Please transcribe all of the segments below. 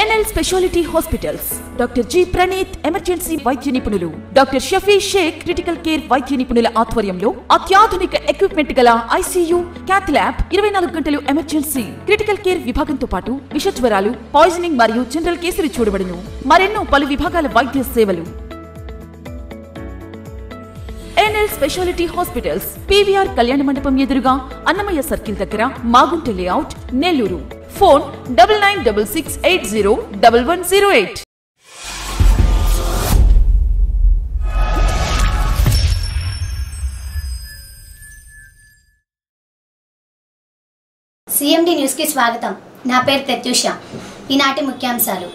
NL speciality hospitals doctor G Praneeth emergency వైద్య నిపుణులు doctor Shafi Shaik critical care వైద్య నిపుణుల ఆధ్వర్యంలో అత్యాధునిక ఎక్విప్మెంట్ గల ఐసీయూ క్యాత్ ల్యాబ్ ఇరవై నాలుగు గంటలు ఎమర్జెన్సీ క్రిటికల్ కేర్ విభాగంతో పాటు విష జ్వరాలు పాయిజనింగ్ మరియు జనరల్ కేసులు చూడబడును మరెన్నో పలు విభాగాల వైద్య సేవలు ఎన్ఎల్ స్పెషాలిటీ హాస్పిటల్స్ పీవీఆర్ కళ్యాణ మండపం ఎదురుగా అన్నమయ్య సర్కిల్ దగ్గర Magunta layout Nellore phone double nine double six eight zero double one zero eight CMD న్యూస్కి స్వాగతం నా పేరు ప్రత్యూష ఈనాటి ముఖ్యాంశాలు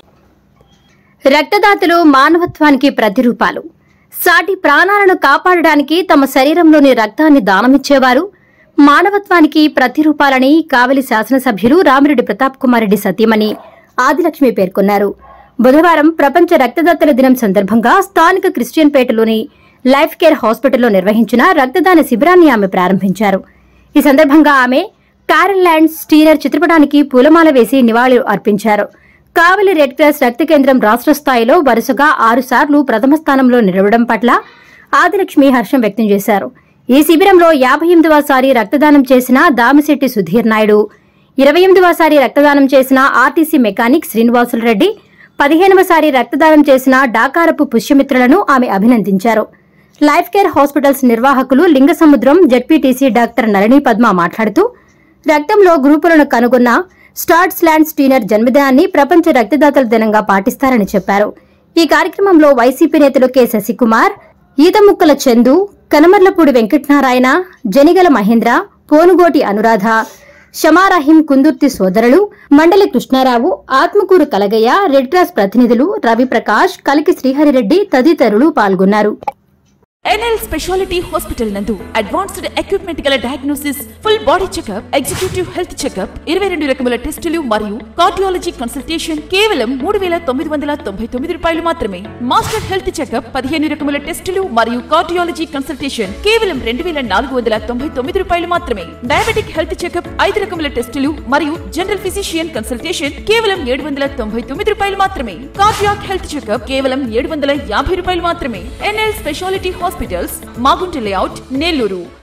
రక్తదాతలు మానవత్వానికి ప్రతిరూపాలు సాటి ప్రాణాలను కాపాడడానికి తమ శరీరంలోని రక్తాన్ని దానమిచ్చేవారు మానవత్వానికి ప్రతిరూపాలని కావలి శాసనసభ్యులు రామిరెడ్డి ప్రతాప్ కుమార్ రెడ్డి సతీమణి ఆదిలక్ష్మి పేర్కొన్నారు బుధవారం ప్రపంచ రక్తదాతల దినం సందర్భంగా స్థానిక క్రిస్టియన్పేటలోని లైఫ్ కేర్ హాస్పిటల్లో నిర్వహించిన రక్తదాన శిబిరాన్ని ఆమె ప్రారంభించారు ఈ సందర్భంగా ఆమె కారల్ ల్యాండ్ స్టీనర్ చిత్రపటానికి పూలమాల వేసి నివాళులు అర్పించారు కావలి రెడ్ క్రాస్ రక్త కేంద్రం రాష్ట్ర స్థాయిలో వరుసగా ఆరు సార్లు ప్రథమ స్థానంలో నిలవడం పట్ల ఆదిలక్ష్మి హర్షం వ్యక్తం చేశారు ఈ శిబిరంలో యాభై ఎనిమిదవ సారి రక్తదానం చేసిన దామిశెట్టి సుధీర్ నాయుడు ఇరవై ఎనిమిదవ సారి రక్తదానం చేసిన ఆర్టీసీ మెకానిక్ శ్రీనివాసులు రెడ్డి పదిహేనవ సారి రక్తదానం చేసిన డాకారపు పుష్యమిత్రులను ఆమె అభినందించారు లైఫ్ కేర్ హాస్పిటల్స్ నిర్వాహకులు లింగసముద్రం జడ్పీటీసీ డాక్టర్ నళిని పద్మ మాట్లాడుతూ రక్తంలో గ్రూపులను కనుగొన్న స్టార్ట్స్ ల్యాండ్ స్టీనర్ జన్మదినాన్ని ప్రపంచ రక్తదాతల దినంగా పాటిస్తారని చెప్పారు ఈ కార్యక్రమంలో వైసీపీ నేతలు కె శశికుమార్ ఈతముక్కల చందు కనమర్లపూడి వెంకటనారాయణ జనిగల మహేంద్ర పోనుగోటి అనురాధ షమారహిం కుందుర్తి సోదరులు మండలి కృష్ణారావు ఆత్మకూరు కలగయ్య రెడ్ క్రాస్ ప్రతినిధులు రవిప్రకాష్ కలికి శ్రీహరిరెడ్డి తదితరులు పాల్గొన్నారు ఎన్ఎల్ స్పెషాలిటీ హాస్పిటల్ నందు అడ్వాన్స్డ్ ఎక్విప్మెంట్ గల diagnosis full body checkup executive health checkup ఇరవై రెండు రకముల టెస్టులు మరియు కార్డియాలజీ కన్సల్టేషన్ కేవలం మూడు వేల తొమ్మిది వందల తొంభై తొమ్మిది రూపాయలు మాత్రమే మాస్టర్ హెల్త్ చెకప్ పదిహేను రకముల టెస్టులు మరియు కార్డియాలజీ కన్సల్టేషన్ కేవలం రెండు వేల నాలుగు వందల తొంభై తొమ్మిది రూపాయలు మాత్రమే డయాబెటిక్ హెల్త్ చెకప్ ఐదు రకముల టెస్టులు మరియు జనరల్ ఫిజిషియన్ కన్సల్టేషన్ కేవలం ఏడు వందల తొంభై తొమ్మిది రూపాయలు మాత్రమే కార్డియాక్ హెల్త్ చెకప్ కేవలం ఏడు వందల యాభై రూపాయలు మాత్రమే NL speciality hospitals Magunta layout Nellore